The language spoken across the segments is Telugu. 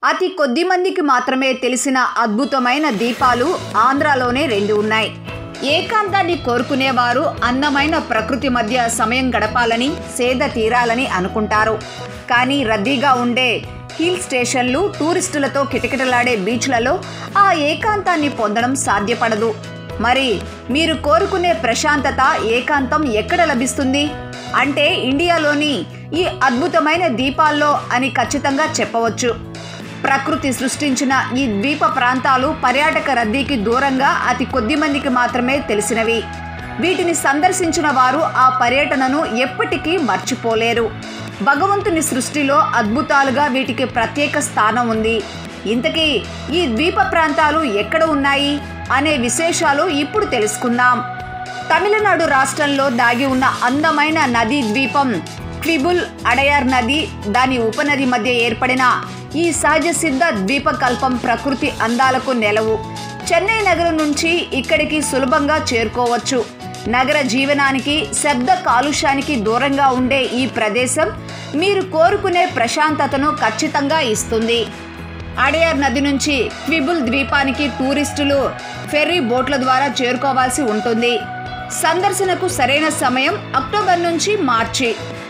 అతి కొద్ది మందికి మాత్రమే తెలిసిన అద్భుతమైన దీపాలు ఆంధ్రాలోనే రెండు ఉన్నాయి ఏకాంతాన్ని కోరుకునేవారు అందమైన ప్రకృతి మధ్య సమయం గడపాలని సేద తీరాలని అనుకుంటారు కానీ రద్దీగా ఉండే హిల్ స్టేషన్లు టూరిస్టులతో కిటకిటలాడే బీచ్లలో ఆ ఏకాంతాన్ని పొందడం సాధ్యపడదు మరి మీరు కోరుకునే ప్రశాంతత ఏకాంతం ఎక్కడ లభిస్తుంది అంటే ఇండియాలోని ఈ అద్భుతమైన దీపాల్లో అని ఖచ్చితంగా చెప్పవచ్చు ప్రకృతి సృష్టించిన ఈ ద్వీప ప్రాంతాలు పర్యాటక రద్దీకి దూరంగా అతి కొద్ది మందికి మాత్రమే తెలిసినవి వీటిని సందర్శించిన వారు ఆ పర్యటనను ఎప్పటికీ మర్చిపోలేరు భగవంతుని సృష్టిలో అద్భుతాలుగా వీటికి ప్రత్యేక స్థానం ఉంది ఇంతకీ ఈ ద్వీప ప్రాంతాలు ఎక్కడ ఉన్నాయి అనే విశేషాలు ఇప్పుడు తెలుసుకుందాం తమిళనాడు రాష్ట్రంలో దాగి ఉన్న అందమైన నదీ ద్వీపం క్విబుల్ అడయార్ నది దాని ఉపనది మధ్య ఏర్పడిన ఈ సహజ సిద్ధ ద్వీపకల్పం ప్రకృతి అందాలకు నెలవు చెన్నై నగరం నుంచి ఇక్కడికి సులభంగా చేరుకోవచ్చు నగర జీవనానికి శబ్ద కాలుష్యానికి దూరంగా ఉండే ఈ ప్రదేశం మీరు కోరుకునే ప్రశాంతతను ఖచ్చితంగా ఇస్తుంది అడయార్ నది నుంచి క్విబుల్ ద్వీపానికి టూరిస్టులు ఫెర్రీ బోట్ల ద్వారా చేరుకోవాల్సి ఉంటుంది సందర్శనకు సరైన సమయం అక్టోబర్ నుంచి మార్చి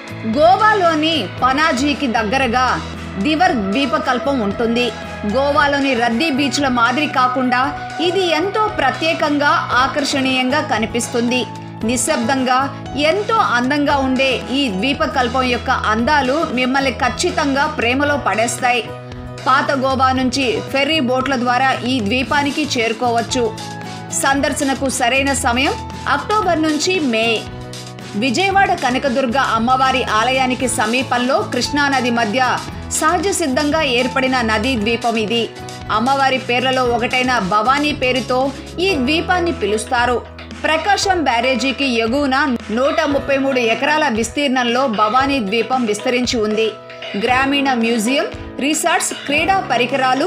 గోవాలోని పనాజీకి దగ్గరగా దివర్ ద్వీపకల్పం ఉంటుంది గోవాలోని రద్దీ బీచ్ల మాదిరి కాకుండా ఇది ఎంతో ప్రత్యేకంగా ఆకర్షణీయంగా కనిపిస్తుంది నిశ్శబ్దంగా ఎంతో అందంగా ఉండే ఈ ద్వీపకల్పం యొక్క అందాలు మిమ్మల్ని ఖచ్చితంగా ప్రేమలో పడేస్తాయి పాత గోవా నుంచి ఫెర్రీ బోట్ల ద్వారా ఈ ద్వీపానికి చేరుకోవచ్చు సందర్శనకు సరైన సమయం అక్టోబర్ నుంచి మే విజయవాడ కనకదుర్గ అమ్మవారి ఆలయానికి సమీపంలో కృష్ణానది మధ్య సహజ సిద్ధంగా ఏర్పడిన నదీ ద్వీపం ఇది అమ్మవారి పేర్లలో ఒకటైన భవానీ పేరుతో ఈ ద్వీపాన్ని పిలుస్తారు ప్రకాశం బ్యారేజీకి ఎగువన నూట ముప్పై మూడు ఎకరాల విస్తీర్ణంలో భవానీ ద్వీపం విస్తరించి ఉంది గ్రామీణ మ్యూజియం రిసార్ట్స్ క్రీడా పరికరాలు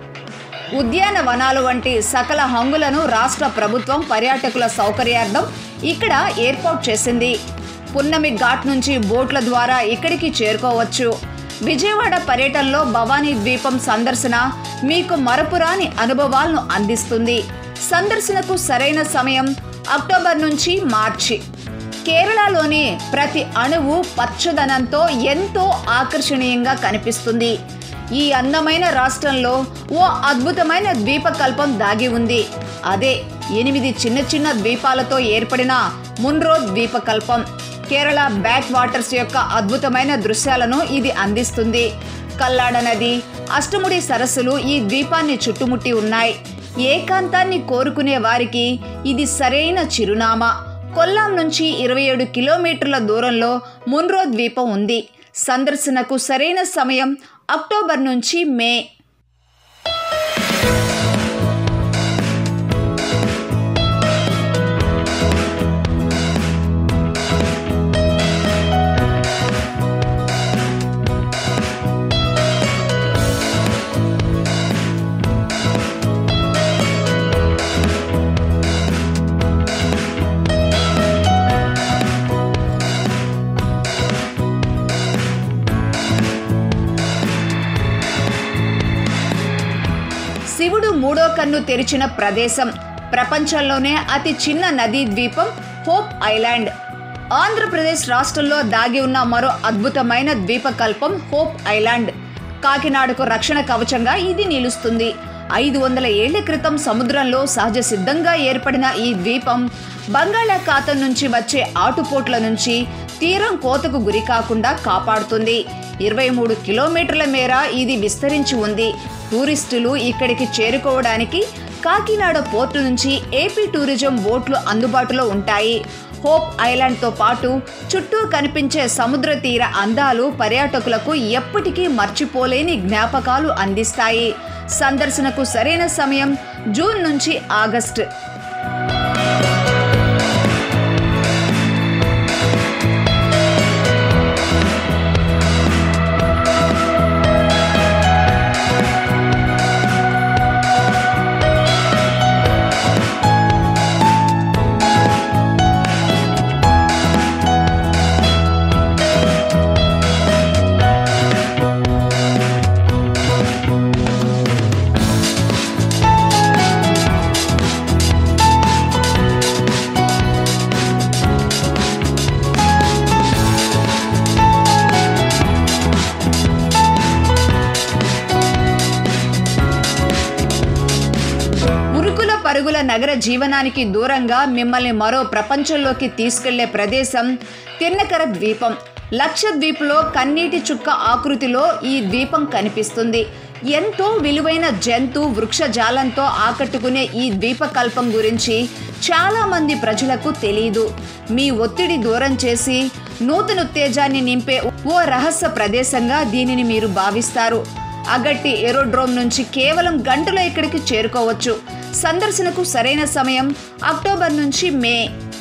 ఉద్యానవనాలు వంటి సకల హంగులను రాష్ట్ర ప్రభుత్వం పర్యాటకుల సౌకర్యార్థం ఇక్కడ ఏర్పాటు చేసింది పున్నమి ఘాట్ నుంచి బోట్ల ద్వారా ఇక్కడికి చేరుకోవచ్చు విజయవాడ పర్యటనలో భవానీ ద్వీపం సందర్శన మీకు మరపురాని అనుభవాలను అందిస్తుంది సందర్శనకు సరైన సమయం అక్టోబర్ నుంచి మార్చి కేరళలోని ప్రతి అణువు పచ్చదనంతో ఎంతో ఆకర్షణీయంగా కనిపిస్తుంది ఈ అందమైన రాష్ట్రంలో ఓ అద్భుతమైన ద్వీపకల్పం దాగి ఉంది అదే ఎనిమిది చిన్న చిన్న ద్వీపాలతో ఏర్పడిన మున్రో ద్వీపకల్పం కేరళ బ్యాక్ వాటర్స్ యొక్క అద్భుతమైన దృశ్యాలను ఇది అందిస్తుంది కల్లాడ నది అష్టముడి సరస్సులు ఈ ద్వీపాన్ని చుట్టుముట్టి ఉన్నాయి ఏకాంతాన్ని కోరుకునే వారికి ఇది సరైన చిరునామా కొల్లాం నుంచి ఇరవై ఏడు కిలోమీటర్ల దూరంలో మున్రో ద్వీపం ఉంది సందర్శనకు సరైన సమయం అక్టోబర్ నుంచి మే శివుడు మూడో కన్ను తెరిచిన ప్రదేశం ప్రపంచంలోనే అతి చిన్న నదీ ద్వీపం హోప్ ఐలాండ్ ఆంధ్రప్రదేశ్ రాష్ట్రంలో దాగి ఉన్న మరో అద్భుతమైన ద్వీపకల్పం హోప్ ఐలాండ్ కాకినాడకు రక్షణ కవచంగా ఇది నిలుస్తుంది ఐదు వందల ఏళ్ల క్రితం సముద్రంలో సహజ సిద్ధంగా ఏర్పడిన ఈ ద్వీపం బంగాళాఖాతం నుంచి వచ్చే ఆటుపోట్ల నుంచి తీరం కోతకు గురి కాకుండా కాపాడుతుంది ఇరవై మూడు కిలోమీటర్ల మేర ఇది విస్తరించి ఉంది టూరిస్టులు ఇక్కడికి చేరుకోవడానికి కాకినాడ పోర్టు నుంచి ఏపీ టూరిజం బోట్లు అందుబాటులో ఉంటాయి హోప్ ఐలాండ్తో పాటు చుట్టూ కనిపించే సముద్ర తీర అందాలు పర్యాటకులకు ఎప్పటికీ మర్చిపోలేని జ్ఞాపకాలు అందిస్తాయి సందర్శనకు సరైన సమయం జూన్ నుంచి ఆగస్టు నగర జీవనానికి దూరంగా మిమ్మల్ని మరో ప్రపంచంలోకి తీసుకెళ్లే ప్రదేశం తిన్నకర ద్వీపం లక్షద్వీప్లో కన్నీటి చుక్క ఆకృతిలో ఈ ద్వీపం కనిపిస్తుంది ఎంతో విలువైన జంతు వృక్షజాలంతో ఆకట్టుకునే ఈ ద్వీపకల్పం గురించి చాలామంది ప్రజలకు తెలియదు మీ ఒత్తిడి దూరం చేసి నూతన ఉత్తేజాన్ని నింపే ఓ రహస్య ప్రదేశంగా దీనిని మీరు భావిస్తారు అగట్టి ఏరోడ్రోమ్ నుంచి కేవలం గంటలో ఇక్కడికి చేరుకోవచ్చు సందర్శనకు సరైన సమయం అక్టోబర్ నుంచి మే